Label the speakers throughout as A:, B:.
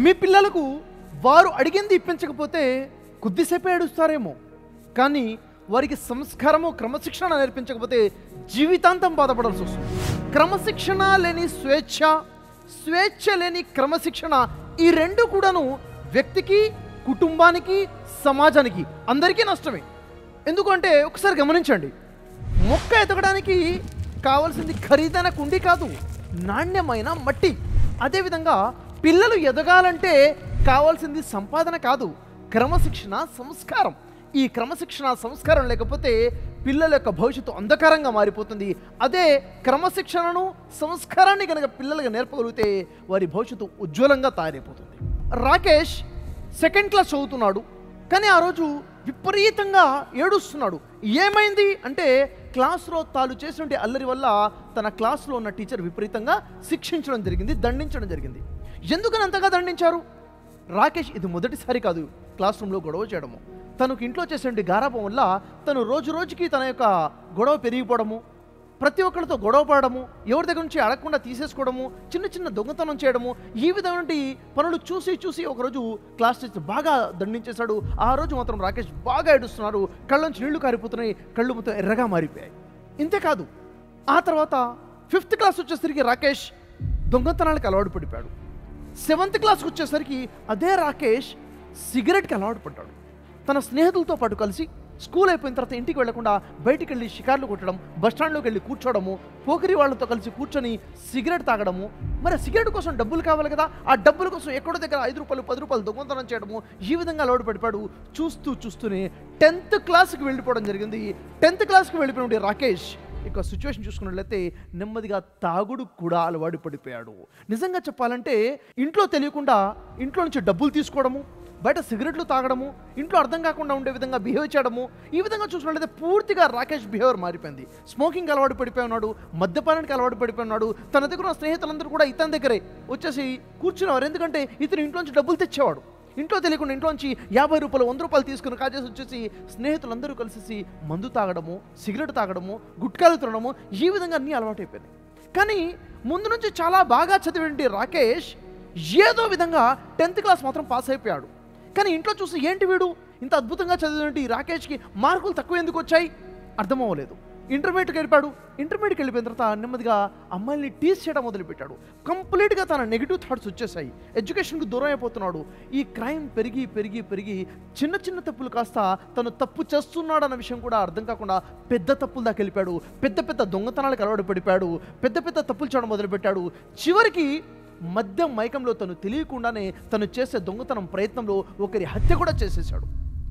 A: మీ పిల్లలకు వారు అడిగింది ఇప్పించకపోతే కొద్దిసేపే ఏడుస్తారేమో కానీ వారికి సంస్కారము క్రమశిక్షణ నేర్పించకపోతే జీవితాంతం బాధపడాల్సి వస్తుంది క్రమశిక్షణ లేని స్వేచ్ఛ స్వేచ్ఛ లేని క్రమశిక్షణ ఈ రెండు కూడాను వ్యక్తికి కుటుంబానికి సమాజానికి అందరికీ నష్టమే ఎందుకంటే ఒకసారి గమనించండి మొక్క ఎదగడానికి కావలసింది ఖరీదైన కుండి కాదు నాణ్యమైన మట్టి అదేవిధంగా పిల్లలు ఎదగాలంటే కావాల్సింది సంపాదన కాదు క్రమశిక్షణ సంస్కారం ఈ క్రమశిక్షణ సంస్కారం లేకపోతే పిల్లల యొక్క భవిష్యత్తు అంధకారంగా మారిపోతుంది అదే క్రమశిక్షణను సంస్కారాన్ని కనుక పిల్లలకు నేర్పగలిగితే వారి భవిష్యత్తు ఉజ్వలంగా తయారైపోతుంది రాకేష్ సెకండ్ క్లాస్ చదువుతున్నాడు కానీ ఆ రోజు విపరీతంగా ఏడుస్తున్నాడు ఏమైంది అంటే క్లాస్లో తాను చేసినటువంటి అల్లరి వల్ల తన క్లాస్లో ఉన్న టీచర్ విపరీతంగా శిక్షించడం జరిగింది దండించడం జరిగింది ఎందుకని అంతగా దండించారు రాకేష్ ఇది మొదటిసారి కాదు క్లాస్ రూమ్లో గొడవ చేయడము తనకు ఇంట్లో చేసేటువంటి గారాపం వల్ల తను రోజు రోజుకి తన యొక్క గొడవ పెరిగిపోవడము ప్రతి ఒక్కరితో గొడవ పడడము ఎవరి దగ్గర నుంచి అడగకుండా తీసేసుకోవడము చిన్న చిన్న దొంగతనం చేయడము ఈ విధమైన పనులు చూసి చూసి ఒకరోజు క్లాస్ టీచర్ బాగా దండించేశాడు ఆ రోజు మాత్రం రాకేష్ బాగా ఏడుస్తున్నారు కళ్ళ నుంచి నీళ్లు కారిపోతున్నాయి కళ్ళు మొత్తం ఎర్రగా మారిపోయాయి ఇంతేకాదు ఆ తర్వాత ఫిఫ్త్ క్లాస్ వచ్చేసరికి రాకేష్ దొంగతనాలకు అలవాటు పడిపోయాడు సెవెంత్ క్లాస్కి వచ్చేసరికి అదే రాకేష్ సిగరెట్కి అలవాటు పడ్డాడు తన స్నేహితులతో పాటు కలిసి స్కూల్ అయిపోయిన తర్వాత ఇంటికి వెళ్లకుండా బయటికి వెళ్ళి షికార్లు కొట్టడం బస్ స్టాండ్లోకి వెళ్ళి కూర్చోవడము పోకిరి వాళ్ళతో కలిసి కూర్చొని సిగరెట్ తాగడము మరి ఆ సిగరెట్ కోసం డబ్బులు కావాలి కదా ఆ డబ్బుల కోసం ఎక్కడో దగ్గర ఐదు రూపాయలు పది రూపాయలు దొంగతనం చేయడము ఈ విధంగా అలవాటు పడిపాడు చూస్తూ చూస్తూనే టెన్త్ క్లాస్కి వెళ్ళిపోవడం జరిగింది టెన్త్ క్లాస్కి వెళ్ళిపోయిన రాకేష్ ఇక సిచ్యువేషన్ చూసుకున్నట్లయితే నెమ్మదిగా తాగుడు కూడా అలవాటు పడిపోయాడు నిజంగా చెప్పాలంటే ఇంట్లో తెలియకుండా ఇంట్లో నుంచి డబ్బులు తీసుకోవడము బయట సిగరెట్లు తాగడము ఇంట్లో అర్థం కాకుండా ఉండే విధంగా బిహేవ్ చేయడము ఈ విధంగా చూసినట్లయితే పూర్తిగా రాకేష్ బిహేవియర్ మారిపోయింది స్మోకింగ్ అలవాటు పడిపోయి ఉన్నాడు మద్యపానానికి అలవాటు పడిపోయి ఉన్నాడు తన దగ్గర ఉన్న స్నేహితులందరూ కూడా ఇతని దగ్గరే వచ్చేసి కూర్చునేవారు ఎందుకంటే ఇతను ఇంట్లోంచి డబ్బులు తెచ్చేవాడు ఇంట్లో తెలియకుండా ఇంట్లోంచి యాభై రూపాయలు వంద రూపాయలు తీసుకుని కాజేసి వచ్చేసి స్నేహితులందరూ కలిసి మందు తాగడము సిగరెట్ తాగడము గుట్కాలు తినడము ఈ విధంగా అన్నీ అలవాటైపోయినాయి కానీ ముందు నుంచి చాలా బాగా చదివేంటి రాకేష్ ఏదో విధంగా టెన్త్ క్లాస్ మాత్రం పాస్ అయిపోయాడు కానీ ఇంట్లో చూసి ఏంటి వీడు ఇంత అద్భుతంగా చదివినట్టు ఈ రాకేష్కి మార్కులు తక్కువ ఎందుకు వచ్చాయి అర్థమవ్వలేదు ఇంటర్మీడియట్కి వెళ్ళిపోయాడు ఇంటర్మీడియట్కి వెళ్ళిపోయిన తర్వాత నెమ్మదిగా అమ్మాయిల్ని టీస్ చేయడం మొదలుపెట్టాడు కంప్లీట్గా తన నెగిటివ్ థాట్స్ వచ్చేసాయి ఎడ్యుకేషన్కి దూరం అయిపోతున్నాడు ఈ క్రైమ్ పెరిగి పెరిగి పెరిగి చిన్న చిన్న తప్పులు కాస్త తను తప్పు చేస్తున్నాడు అన్న విషయం కూడా అర్థం కాకుండా పెద్ద తప్పులు దాకా వెళ్ళిపోయాడు పెద్ద పెద్ద దొంగతనాలకు అలవాటు పడిపోయాడు పెద్ద పెద్ద తప్పులు చేయడం మొదలుపెట్టాడు చివరికి మద్యం మైకంలో తను తెలియకుండానే తను చేసే దొంగతనం ప్రయత్నంలో ఒకరి హత్య కూడా చేసేసాడు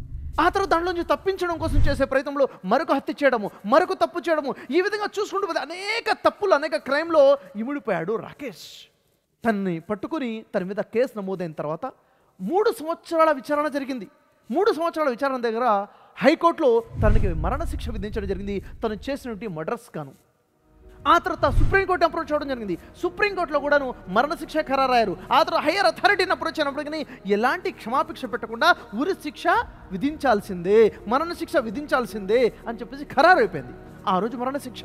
A: ఆ తర్వాత దాంట్లోంచి తప్పించడం కోసం చేసే ప్రయత్నంలో మరొక హత్య చేయడము మరొక తప్పు చేయడము ఈ విధంగా చూసుకుంటూ పోతే అనేక తప్పులు అనేక క్రైమ్లో ఇమిడిపోయాడు రాకేష్ తన్ని పట్టుకుని తన మీద కేసు నమోదైన తర్వాత మూడు సంవత్సరాల విచారణ జరిగింది మూడు సంవత్సరాల విచారణ దగ్గర హైకోర్టులో తనకి మరణశిక్ష విధించడం జరిగింది తను చేసినటువంటి మర్డర్స్ గాను ఆ తర్వాత సుప్రీంకోర్టు అప్రోచ్ అవ్వడం జరిగింది సుప్రీంకోర్టులో కూడాను మరణశిక్ష ఖరారయ్యారు ఆ తర్వాత హయ్యర్ అథారిటీని అప్రోచ్ అయినప్పటికీ ఎలాంటి క్షమాభిక్ష పెట్టకుండా ఉరి శిక్ష విధించాల్సిందే మరణశిక్ష విధించాల్సిందే అని చెప్పేసి ఖరారు అయిపోయింది ఆ రోజు మరణశిక్ష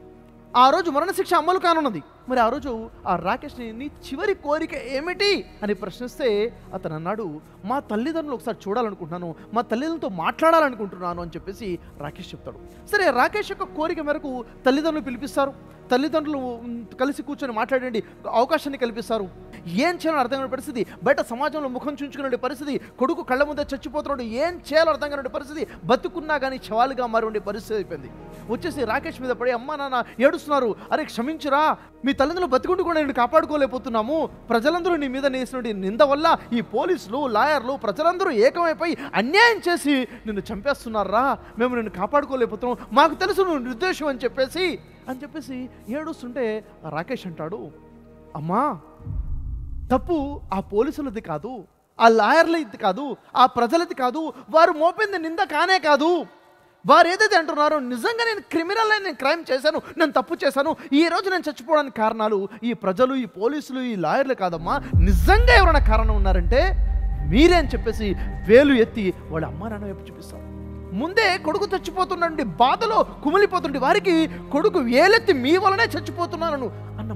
A: ఆ రోజు మరణశిక్ష అమలు కానున్నది మరి ఆ రోజు ఆ రాకేష్ని నీ చివరి కోరిక ఏమిటి అని ప్రశ్నిస్తే అతను అన్నాడు మా తల్లిదండ్రులు ఒకసారి చూడాలనుకుంటున్నాను మా తల్లిదండ్రులతో మాట్లాడాలనుకుంటున్నాను అని చెప్పేసి రాకేష్ చెప్తాడు సరే రాకేష్ యొక్క కోరిక మేరకు తల్లిదండ్రులు పిలిపిస్తారు తల్లిదండ్రులు ఉమ్, కలిసి కూర్చొని మాట్లాడండి అవకాశాన్ని కల్పిస్తారు ఏం చేయాలో అర్థం కాని పరిస్థితి బయట సమాజంలో ముఖం చుంచుకునే పరిస్థితి కొడుకు కళ్ళ ముందే చచ్చిపోతున్నాడు ఏం చేయాలో అర్థం కాని పరిస్థితి బతుకున్నా కానీ చవాలుగా మారి ఉండే పరిస్థితి అయిపోయింది వచ్చేసి రాకేష్ మీద పడి అమ్మా నాన్న ఏడుస్తున్నారు అరే క్షమించురా మీ తల్లిదండ్రులు బతికుంటూ కూడా నేను కాపాడుకోలేకపోతున్నాము ప్రజలందరూ నీ మీద నేసినటువంటి నింద వల్ల ఈ పోలీసులు లాయర్లు ప్రజలందరూ ఏకమైపోయి అన్యాయం చేసి నిన్ను చంపేస్తున్నారా మేము నిన్ను కాపాడుకోలేకపోతున్నాం మాకు తెలుసు నువ్వు నిర్దేశం అని చెప్పేసి అని చెప్పేసి ఏడుస్తుంటే ఆ రాకేష్ అంటాడు అమ్మా తప్పు ఆ పోలీసులది కాదు ఆ లాయర్లది కాదు ఆ ప్రజలది కాదు వారు మోపింది నింద కానే కాదు వారు ఏదైతే అంటున్నారో నిజంగా నేను క్రిమినల్ నేను క్రైమ్ చేశాను నేను తప్పు చేశాను ఈ రోజు నేను చచ్చిపోవడానికి కారణాలు ఈ ప్రజలు ఈ పోలీసులు ఈ లాయర్లు కాదమ్మా నిజంగా ఎవరైనా కారణం ఉన్నారంటే మీరే అని చెప్పేసి వేలు ఎత్తి వాళ్ళ అమ్మా నాన్న వైపు చూపిస్తారు ముందే కొడుకు చచ్చిపోతుండండి బాధలో కుమిలిపోతుండే వారికి కొడుకు వేలెత్తి మీ వలనే చచ్చిపోతున్నాను అన్న మాట వినే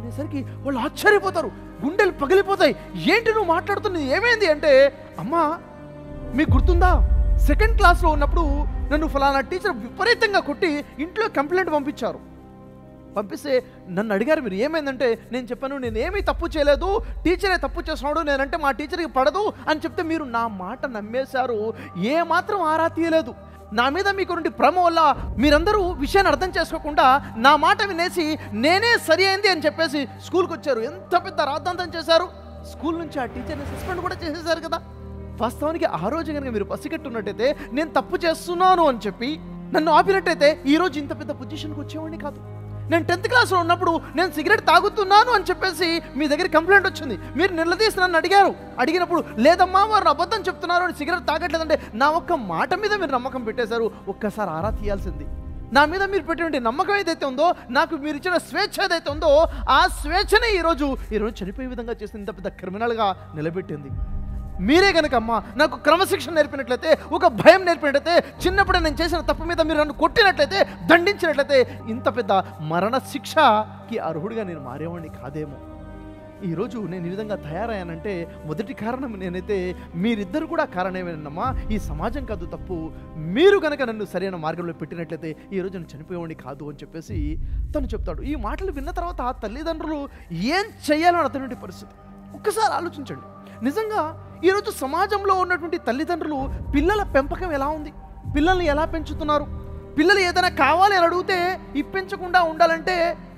A: అనేసరికి వాళ్ళు ఆశ్చర్యపోతారు గుండెలు పగిలిపోతాయి ఏంటి నువ్వు మాట్లాడుతున్నది ఏమైంది అంటే అమ్మా మీకు గుర్తుందా సెకండ్ క్లాస్లో ఉన్నప్పుడు నన్ను ఫలానా టీచర్ విపరీతంగా కొట్టి ఇంట్లో కంప్లైంట్ పంపించారు పంపిస్తే నన్ను అడిగారు మీరు ఏమైందంటే నేను చెప్పాను నేను ఏమీ తప్పు చేయలేదు టీచరే తప్పు చేస్తున్నాడు నేనంటే మా టీచర్కి పడదు అని చెప్తే మీరు నా మాట నమ్మేశారు ఏ మాత్రం ఆరా తీయలేదు నా మీద మీకు నుండి భ్రమ వల్ల మీరందరూ విషయాన్ని అర్థం చేసుకోకుండా నా మాట వినేసి నేనే సరి అయింది అని చెప్పేసి స్కూల్కి వచ్చారు ఎంత పెద్ద రాద్ధాంతం చేశారు స్కూల్ నుంచి ఆ టీచర్ని సస్పెండ్ కూడా చేసేశారు కదా వాస్తవానికి ఆ రోజు కనుక మీరు పసిగట్టున్నట్టయితే నేను తప్పు చేస్తున్నాను అని చెప్పి నన్ను ఆపినట్టయితే ఈ రోజు ఇంత పెద్ద పొజిషన్కి వచ్చేవాడిని కాదు నేను టెన్త్ క్లాస్లో ఉన్నప్పుడు నేను సిగరెట్ తాగుతున్నాను అని చెప్పేసి మీ దగ్గర కంప్లైంట్ వచ్చింది మీరు నిలదీసి నన్ను అడిగారు అడిగినప్పుడు లేదమ్మా వారు అబద్ధం చెప్తున్నారు అని సిగరెట్ తాగట్లేదంటే నా ఒక్క మాట మీద మీరు నమ్మకం పెట్టేశారు ఒక్కసారి ఆరా తీయాల్సింది నా మీద మీరు పెట్టినటువంటి నమ్మకం ఏదైతే ఉందో నాకు మీరు ఇచ్చిన స్వేచ్ఛ ఏదైతే ఉందో ఆ స్వేచ్ఛనే ఈరోజు ఈరోజు చనిపోయే విధంగా చేసిన ఇంత పెద్ద క్రిమినల్గా నిలబెట్టింది మీరే కనుక అమ్మా నాకు క్రమశిక్షణ నేర్పినట్లయితే ఒక భయం నేర్పినట్లయితే చిన్నప్పుడే నేను చేసిన తప్పు మీద మీరు నన్ను కొట్టినట్లయితే దండించినట్లయితే ఇంత పెద్ద మరణ శిక్షకి అర్హుడిగా నేను మారేవాడిని కాదేమో ఈరోజు నేను ఈ విధంగా తయారయ్యానంటే మొదటి కారణం నేనైతే మీరిద్దరు కూడా కారణమేనమ్మా ఈ సమాజం కాదు తప్పు మీరు కనుక నన్ను సరైన మార్గంలో పెట్టినట్లయితే ఈరోజు నేను చనిపోయేవాడిని కాదు అని చెప్పేసి తను చెప్తాడు ఈ మాటలు విన్న తర్వాత ఆ తల్లిదండ్రులు ఏం చేయాలని అతని పరిస్థితి ఒక్కసారి ఆలోచించండి నిజంగా ఈరోజు సమాజంలో ఉన్నటువంటి తల్లిదండ్రులు పిల్లల పెంపకం ఎలా ఉంది పిల్లల్ని ఎలా పెంచుతున్నారు పిల్లలు ఏదైనా కావాలి అని అడిగితే ఇప్పించకుండా ఉండాలంటే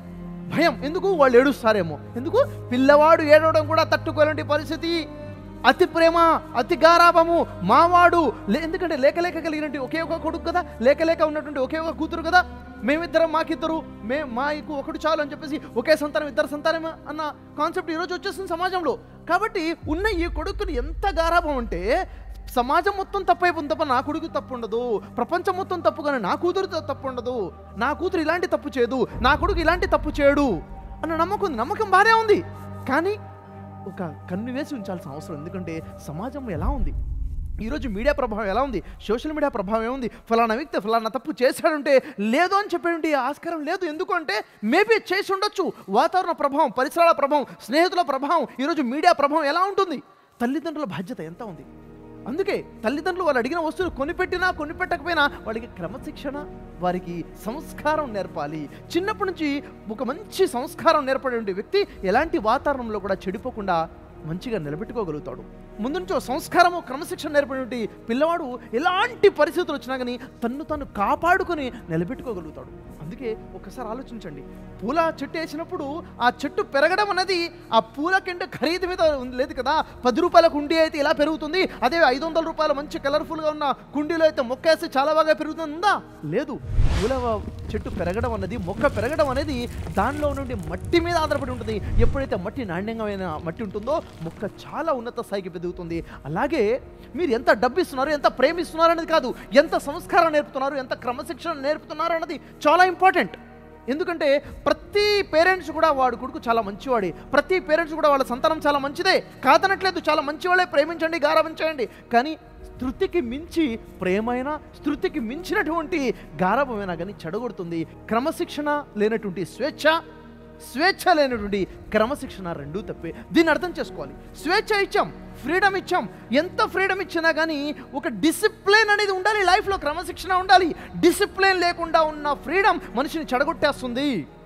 A: భయం ఎందుకు వాళ్ళు ఏడుస్తారేమో ఎందుకు పిల్లవాడు ఏడవడం కూడా తట్టుకోలేని పరిస్థితి అతి ప్రేమ అతి గారాభము మావాడు లే- ఎందుకంటే లేక లేక కలిగినటువంటి ఒకే ఒక కొడుకు కదా లేక లేక ఉన్నటువంటి ఒకే ఒక కూతురు కదా మేమిద్దరం మాకిద్దరు మే మాకు ఒకడు చాలు అని చెప్పేసి ఒకే సంతానం ఇద్దరు సంతానం అన్న కాన్సెప్ట్ ఈరోజు వచ్చేస్తుంది సమాజంలో కాబట్టి ఉన్న ఈ కొడుకుని ఎంత గారాభం అంటే సమాజం మొత్తం తప్పైపోతుంది తప్ప నా కొడుకు తప్పు ఉండదు ప్రపంచం మొత్తం తప్పు కానీ నా కూతురు తప్పు ఉండదు నా కూతురు ఇలాంటి తప్పు చేయదు నా కొడుకు ఇలాంటి తప్పు చేయడు అన్న నమ్మకం ఉంది నమ్మకం బాగానే ఉంది కానీ ఒక కన్ను వేసి ఉంచాల్సిన అవసరం ఎందుకంటే సమాజం ఎలా ఉంది ఈరోజు మీడియా ప్రభావం ఎలా ఉంది సోషల్ మీడియా ప్రభావం ఏముంది ఫలానా వ్యక్తి ఫలానా తప్పు చేశాడంటే లేదు అని చెప్పేటువంటి ఆస్కారం లేదు ఎందుకు అంటే మేబీ చేసి ఉండొచ్చు వాతావరణ ప్రభావం పరిసరాల ప్రభావం స్నేహితుల ప్రభావం ఈరోజు మీడియా ప్రభావం ఎలా ఉంటుంది తల్లిదండ్రుల బాధ్యత ఎంత ఉంది అందుకే తల్లిదండ్రులు వాళ్ళు అడిగిన వస్తువులు కొనిపెట్టినా కొనిపెట్టకపోయినా వాడికి క్రమశిక్షణ వారికి సంస్కారం నేర్పాలి చిన్నప్పటి నుంచి ఒక మంచి సంస్కారం నేర్పడే వ్యక్తి ఎలాంటి వాతావరణంలో కూడా చెడిపోకుండా మంచిగా నిలబెట్టుకోగలుగుతాడు ముందు నుంచి ఒక సంస్కారము క్రమశిక్షణ నేర్పడినటువంటి పిల్లవాడు ఎలాంటి పరిస్థితులు వచ్చినా కానీ తన్ను తను కాపాడుకొని నిలబెట్టుకోగలుగుతాడు అందుకే ఒకసారి ఆలోచించండి పూల చెట్టు వేసినప్పుడు ఆ చెట్టు పెరగడం అనేది ఆ పూల కింద ఖరీదు మీద ఉంది- లేదు కదా పది రూపాయల కుండీ అయితే ఇలా పెరుగుతుంది అదే ఐదు వందల రూపాయల మంచి కలర్ఫుల్గా ఉన్న కుండీలో అయితే మొక్క వేస్తే చాలా బాగా పెరుగుతుంది ఉందా లేదు పూల చెట్టు పెరగడం అన్నది మొక్క పెరగడం అనేది దానిలో నుండి మట్టి మీద ఆధారపడి ఉంటుంది ఎప్పుడైతే మట్టి నాణ్యంగా మట్టి ఉంటుందో మొక్క చాలా ఉన్నత స్థాయికి పెరుగుతుంది అలాగే మీరు ఎంత డబ్బు ఇస్తున్నారు ఎంత ప్రేమిస్తున్నారు అనేది కాదు ఎంత సంస్కారం నేర్పుతున్నారు ఎంత క్రమశిక్షణ నేర్పుతున్నారు అన్నది చాలా ఇంపార్టెంట్ ఎందుకంటే ప్రతి పేరెంట్స్ కూడా వాడు కొడుకు చాలా మంచివాడే ప్రతి పేరెంట్స్ కూడా వాళ్ళ సంతానం చాలా మంచిదే కాదనట్లేదు చాలా మంచివాళ్ళే ప్రేమించండి గారాభించండి కానీ స్థృతికి మించి ప్రేమైన స్థృతికి మించినటువంటి గారభమైనా కానీ చెడగొడుతుంది క్రమశిక్షణ లేనటువంటి స్వేచ్ఛ స్వేచ్ఛ లేనటువంటి క్రమశిక్షణ రెండూ తప్పే దీన్ని అర్థం చేసుకోవాలి స్వేచ్ఛ ఇచ్చాం ఫ్రీడమ్ ఇచ్చాం ఎంత ఫ్రీడమ్ ఇచ్చినా కానీ ఒక డిసిప్లిన్ అనేది ఉండాలి లైఫ్లో క్రమశిక్షణ ఉండాలి డిసిప్లిన్ లేకుండా ఉన్న ఫ్రీడమ్ మనిషిని చెడగొట్టేస్తుంది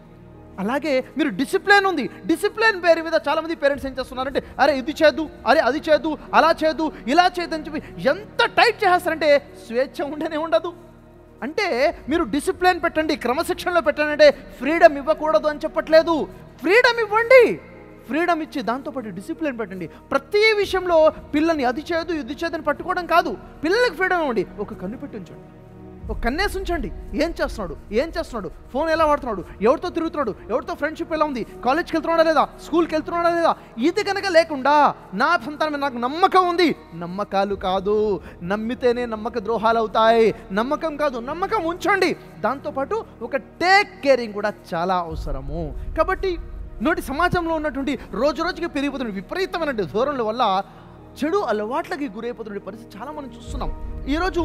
A: అలాగే మీరు డిసిప్లిన్ ఉంది డిసిప్లిన్ పేరు మీద చాలామంది పేరెంట్స్ ఏం చేస్తున్నారంటే అరే ఇది చేద్దు అరే అది చేద్దు అలా చేద్దు ఇలా చేయదు అని చెప్పి ఎంత టైట్ చేస్తారంటే స్వేచ్ఛ ఉండనే ఉండదు అంటే మీరు డిసిప్లిన్ పెట్టండి క్రమశిక్షణలో పెట్టండి అంటే ఫ్రీడమ్ ఇవ్వకూడదు అని చెప్పట్లేదు ఫ్రీడమ్ ఇవ్వండి ఫ్రీడమ్ ఇచ్చి దాంతోపాటు డిసిప్లిన్ పెట్టండి ప్రతి విషయంలో పిల్లని అది చేయదు ఇది చేయదని పట్టుకోవడం కాదు పిల్లలకి ఫ్రీడమ్ ఇవ్వండి ఒక కన్ను పెట్టి ఉంచండి ఒక కన్నేసి ఉంచండి ఏం చేస్తున్నాడు ఏం చేస్తున్నాడు ఫోన్ ఎలా వాడుతున్నాడు ఎవరితో తిరుగుతున్నాడు ఎవరితో ఫ్రెండ్షిప్ ఎలా ఉంది కాలేజ్కి వెళ్తున్నాడా లేదా స్కూల్కి వెళ్తున్నాడా లేదా ఇది కనుక లేకుండా నా సంతానం మీద నాకు నమ్మకం ఉంది నమ్మకాలు కాదు నమ్మితేనే నమ్మక ద్రోహాలు అవుతాయి నమ్మకం కాదు నమ్మకం ఉంచండి దాంతోపాటు ఒక టేక్ కేరింగ్ కూడా చాలా అవసరము కాబట్టి నోటి సమాజంలో ఉన్నటువంటి రోజు రోజుకి పెరిగిపోతున్న విపరీతమైన ధోరణుల వల్ల చెడు అలవాట్లకి గురైపోతున్న పరిస్థితి చాలా మనం చూస్తున్నాం ఈరోజు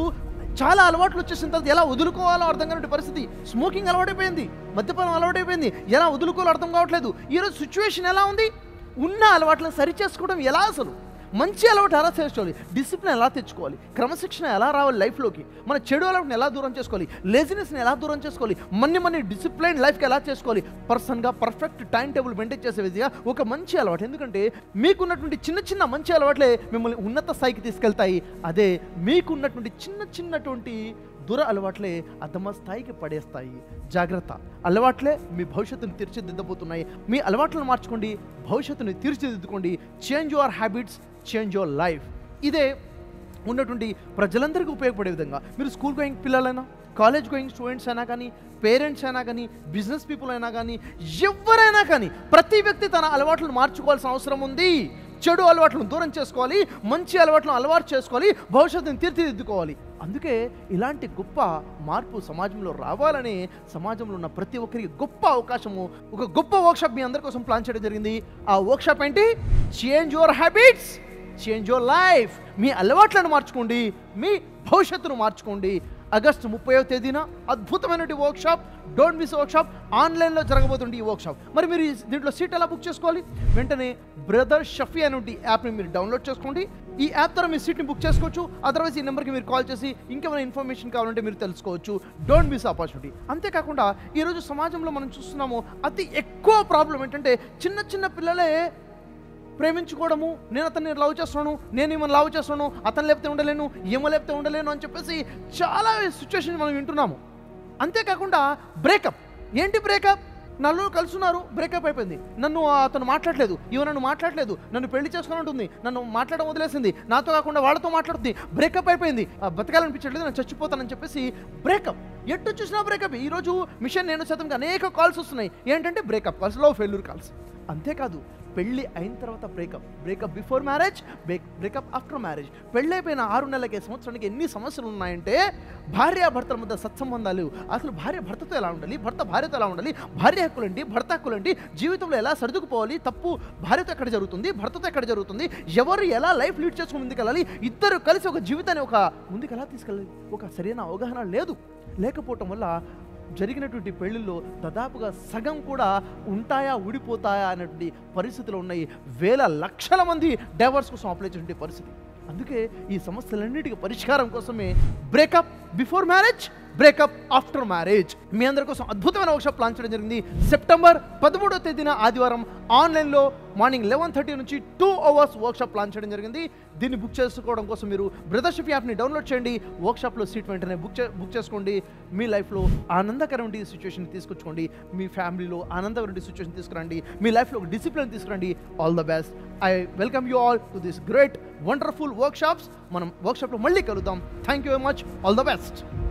A: చాలా అలవాట్లు వచ్చేసిన తర్వాత ఎలా వదులుకోవాలో అర్థం కాని పరిస్థితి స్మోకింగ్ అలవాటైపోయింది మద్యపానం అలవాటైపోయింది ఎలా వదులుకోవాలో అర్థం కావట్లేదు ఈరోజు సిచ్యువేషన్ ఎలా ఉంది ఉన్న అలవాట్లను సరి చేసుకోవడం ఎలా అసలు మంచి అలవాటు ఎలా చేసుకోవాలి డిసిప్లిన్ ఎలా తెచ్చుకోవాలి క్రమశిక్షణ ఎలా రావాలి లైఫ్లోకి మన చెడు అలవాటుని ఎలా దూరం చేసుకోవాలి లేజినెస్ని ఎలా దూరం చేసుకోవాలి మన్ని మన్ని డిసిప్లైన్ లైఫ్కి ఎలా చేసుకోవాలి పర్సన్గా పర్ఫెక్ట్ టైం టేబుల్ మెయింటైన్ చేసే విధంగా ఒక మంచి అలవాటు ఎందుకంటే మీకున్నటువంటి చిన్న చిన్న మంచి అలవాట్లే మిమ్మల్ని ఉన్నత స్థాయికి తీసుకెళ్తాయి అదే మీకున్నటువంటి చిన్న చిన్నటువంటి దుర అలవాట్లే అధమ స్థాయికి పడేస్తాయి జాగ్రత్త అలవాట్లే మీ భవిష్యత్తును తీర్చిదిద్దబోతున్నాయి మీ అలవాట్లను మార్చుకోండి భవిష్యత్తుని తీర్చిదిద్దుకోండి change your habits change your life ఇదే ఉన్నటువంటి ప్రజలందరికీ ఉపయోగపడే విధంగా మీరు స్కూల్ గోయింగ్ పిల్లలైనా కాలేజ్ గోయింగ్ స్టూడెంట్స్ అయినా కానీ పేరెంట్స్ అయినా కానీ బిజినెస్ పీపుల్ అయినా కానీ ఎవరైనా కానీ ప్రతి వ్యక్తి తన అలవాట్లను మార్చుకోవాల్సిన అవసరం ఉంది చెడు అలవాట్లను దూరం చేసుకోవాలి మంచి అలవాట్లను అలవాటు చేసుకోవాలి భవిష్యత్తును తీర్చిదిద్దుకోవాలి అందుకే ఇలాంటి గొప్ప మార్పు సమాజంలో రావాలని సమాజంలో ఉన్న ప్రతి ఒక్కరికి గొప్ప అవకాశము ఒక గొప్ప వర్క్షాప్ మీ అందరి కోసం ప్లాన్ చేయడం జరిగింది ఆ వర్క్షాప్ ఏంటి change your habits change your life మీ అలవాట్లను మార్చుకోండి మీ భవిష్యత్తును మార్చుకోండి ఆగస్టు ముప్పైవ తేదీన అద్భుతమైనటువంటి వర్క్షాప్ డోంట్ మిస్ వర్క్షాప్ ఆన్లైన్లో జరగబోతుంది ఈ వర్క్షాప్ మరి మీరు ఈ- దీంట్లో సీట్ ఎలా బుక్ చేసుకోవాలి వెంటనే బ్రదర్ షఫీ అనేటువంటి యాప్ని మీరు డౌన్లోడ్ చేసుకోండి ఈ యాప్ ద్వారా మీ సీట్ని బుక్ చేసుకోవచ్చు అదర్వైజ్ ఈ నెంబర్కి మీరు కాల్ చేసి ఇంకేమైనా ఇన్ఫర్మేషన్ కావాలంటే మీరు తెలుసుకోవచ్చు డోంట్ మిస్ ఆపర్చునిటీ అంతేకాకుండా ఈరోజు సమాజంలో మనం చూస్తున్నాము అతి ఎక్కువ ప్రాబ్లం ఏంటంటే చిన్న చిన్న పిల్లలే ప్రేమించుకోవడము నేను అతన్ని లవ్ చేస్తున్నాను నేను ఈమెను లవ్ చేస్తున్నాను అతను లేపితే ఉండలేను ఈమె లేపితే ఉండలేను అని చెప్పేసి చాలా సిచ్యువేషన్ మనం వింటున్నాము అంతేకాకుండా బ్రేకప్ ఏంటి బ్రేకప్ నలుగురు కలుసున్నారు బ్రేకప్ అయిపోయింది నన్ను అతను మాట్లాడలేదు ఇవ నన్ను మాట్లాడలేదు నన్ను పెళ్లి చేసుకుని ఉంటుంది నన్ను మాట్లాడడం వదిలేసింది నాతో కాకుండా వాళ్ళతో మాట్లాడుతుంది బ్రేకప్ అయిపోయింది ఆ, బతకాలనిపించట్లేదు నేను చచ్చిపోతానని చెప్పేసి బ్రేకప్ ఎటు చూసినా బ్రేకప్ ఈరోజు మిషన్ నేను శాతంకి అనేక కాల్స్ వస్తున్నాయి ఏంటంటే breakup calls love failure calls అంతేకాదు పెళ్ళి అయిన తర్వాత breakup breakup before marriage breakup after marriage పెళ్ళి అయిపోయిన ఆరు నెలలకి సంవత్సరానికి ఎన్ని సమస్యలు ఉన్నాయంటే భార్య భర్తల మధ్య సత్సంబంధాలు అసలు భార్య భర్తతో ఎలా ఉండాలి భర్త భార్యతో ఎలా ఉండాలి భార్య హక్కులేంటి భర్త హక్కులేంటి జీవితంలో ఎలా సర్దుకుపోవాలి తప్పు భార్యతో ఎక్కడ జరుగుతుంది భర్తతో ఎక్కడ జరుగుతుంది ఎవరు ఎలా లైఫ్ లీడ్ చేసుకుని ముందుకెళ్ళాలి ఇద్దరు కలిసి ఒక జీవితాన్ని ఒక ముందుకు ఎలా తీసుకెళ్ళాలి ఒక సరైన అవగాహన లేదు లేకపోవటం వల్ల జరిగినటువంటి పెళ్ళిళ్ళు దాదాపుగా సగం కూడా ఉంటాయా ఊడిపోతాయా అనేటువంటి పరిస్థితులు ఉన్నాయి వేల లక్షల మంది డైవర్స్ కోసం అప్లై చేసినటువంటి పరిస్థితి అందుకే ఈ సమస్యలన్నిటికీ పరిష్కారం కోసమే breakup before marriage breakup after marriage మీ అందరి కోసం అద్భుతమైన వర్క్షాప్ ప్లాన్ చేయడం జరిగింది సెప్టెంబర్ పదమూడవ తేదీన ఆదివారం ఆన్లైన్లో మార్నింగ్ లెవెన్ థర్టీ నుంచి టూ అవర్స్ వర్క్షాప్ ప్లాన్ చేయడం జరిగింది దీన్ని బుక్ చేసుకోవడం కోసం మీరు బ్రదర్షిప్ యాప్ని డౌన్లోడ్ చేయండి వర్క్షాప్లో సీట్ వెంటనే బుక్ చే బుక్ చేసుకోండి మీ లైఫ్లో ఆనందకరమైన సిచ్యువేషన్ తీసుకొచ్చుకోండి మీ ఫ్యామిలీలో ఆనందకరమైన సిచ్యువేషన్ తీసుకురండి మీ లైఫ్లో ఒక డిసిప్లిన్ తీసుకురండి all the best I welcome you all to this great wonderful workshops మనం వర్క్షాప్లో మళ్ళీ కలుద్దాం thank you very much all the best